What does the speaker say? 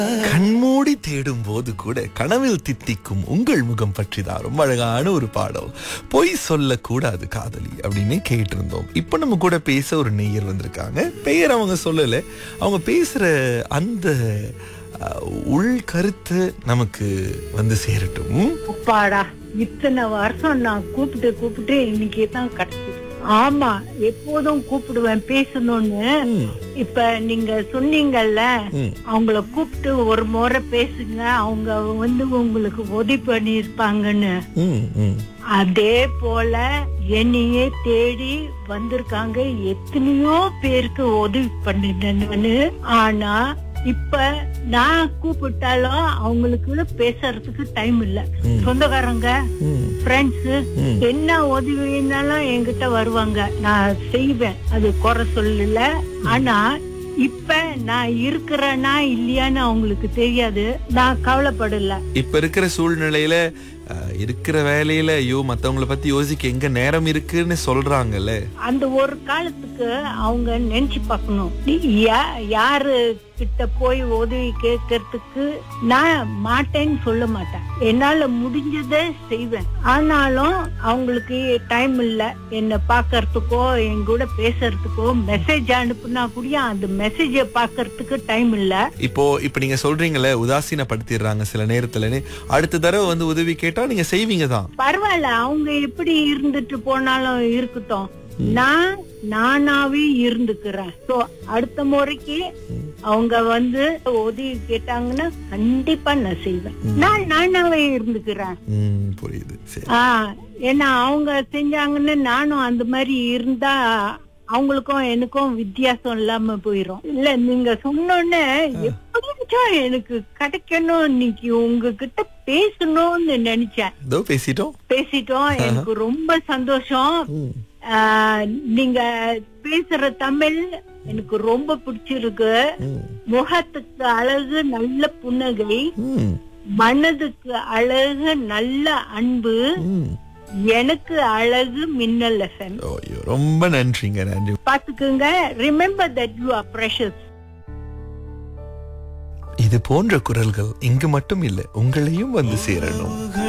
கண்மூடி தேடும் போது கூட கனவில் தித்திக்கும் உங்கள் முகம் பற்றி தான் ரொம்ப அழகான ஒரு பாடல் பொய் சொல்லக்கூடாது காதலி அப்படின்னு கேட்டிருந்தோம் இப்போ நம்ம கூட பேச ஒரு நேயர் வந்திருக்காங்க பெயர் அவங்க சொல்லல அவங்க பேசுற அந்த அஹ், உள் கருத்து நமக்கு வந்து சேரட்டும் அப்பாடா இத்தனை வருஷம் நான் கூப்பிட்டு கூப்பிட்டு இன்னைக்கு தான் கிடைச்சது ஆமா எப்போதும் கூப்பிடுவேன் பேசணும்னு ம், இப்ப நீங்க சொன்னீங்கல்ல ம், அவங்கள கூப்பிட்டு ஒரு முறை பேசுங்க அவங்க வந்து உங்களுக்கு உதவி பண்ணிருப்பாங்கன்னு ம், ம். அதே போல என்னையே தேடி வந்திருக்காங்க எத்தனையோ பேருக்கு உதவி பண்ணினேன்னு ஆனா இப்ப நான் கூப்பிட்டாலும் அவங்களுக்கு பேசுறதுக்கு டைம் இல்ல ம். சொந்தக்காரங்க ம், ஃப்ரெண்ட்ஸ் ம். என்ன உதவினாலும் என்கிட்ட வருவாங்க நான் செய்வேன் அது குறை சொல்லல ஆனா இப்ப நான் இருக்கிறேனா இல்லையான்னு அவங்களுக்கு தெரியாது நான் கவலைப்படல இப்ப இருக்கிற சூழ்நிலையில அஹ், இருக்கிற வேலையில ஐயோ மத்தவங்கள பத்தி யோசிக்க எங்க நேரம் இருக்குன்னு சொல்றாங்கல்ல அந்த ஒரு காலத்துக்கு அவங்க நினைச்சு பார்க்கணும் நீ யா- யாரு கிட்ட போய் உதவி கேட்கறதுக்கு நான் மாட்டேன்னு சொல்ல மாட்டேன் என்னால முடிஞ்சதை செய்வேன் ஆனாலும் அவங்களுக்கு டைம் இல்ல என்ன பாக்கறதுக்கோ என் கூட பேசுறதுக்கோ மெசேஜ் அனுப்புனா கூட அந்த மெசேஜ பாக்கறதுக்கு டைம் இல்ல இப்போ இப்ப நீங்க சொல்றீங்கல்ல உதாசீனப்படுத்திடுறாங்க சில நேரத்துலன்னு அடுத்த தடவை வந்து உதவி கேட்டா நீங்க செய்வீங்க தான் பரவாயில்ல அவங்க எப்படி இருந்துட்டு போனாலும் இருக்கட்டும் நான் நானாவே இருந்துக்கிறேன் சோ அடுத்த முறைக்கு அவங்க வந்து உதவி கேட்டாங்கன்னா கண்டிப்பா நான் செய்வேன் நான் நானாவே இருந்துக்கிறேன் ம், புரியுது சரி ஆஹ் ஏன்னா அவங்க செஞ்சாங்கன்னு நானும் அந்த மாதிரி இருந்தா அவங்களுக்கும் எனக்கும் வித்தியாசம் இல்லாம போயிரும் இல்ல நீங்க சொன்னோன்னே எப்படியாச்சும் எனக்கு கிடைக்கணும் இன்னைக்கு உங்ககிட்ட பேசணும்னு நினைச்சேன் இதோ பேசிட்டோம் பேசிட்டோம் எனக்கு ரொம்ப சந்தோஷம் ம், ஆஹ் நீங்க பேசுற தமிழ் எனக்கு ரொம்ப பிடிச்சிருக்கு ம், முகத்துக்கு அழகு நல்ல புன்னகை ம், மனதுக்கு அழகு நல்ல அன்பு ம். எனக்கு அழகு மின்னல் எஃப்எம் ஐயோ ரொம்ப நன்றிங்க நன்றி பாத்துக்குங்க remember that you are precious இது போன்ற குரல்கள் இங்கு மட்டும் இல்ல உங்களையும் வந்து சேரணும்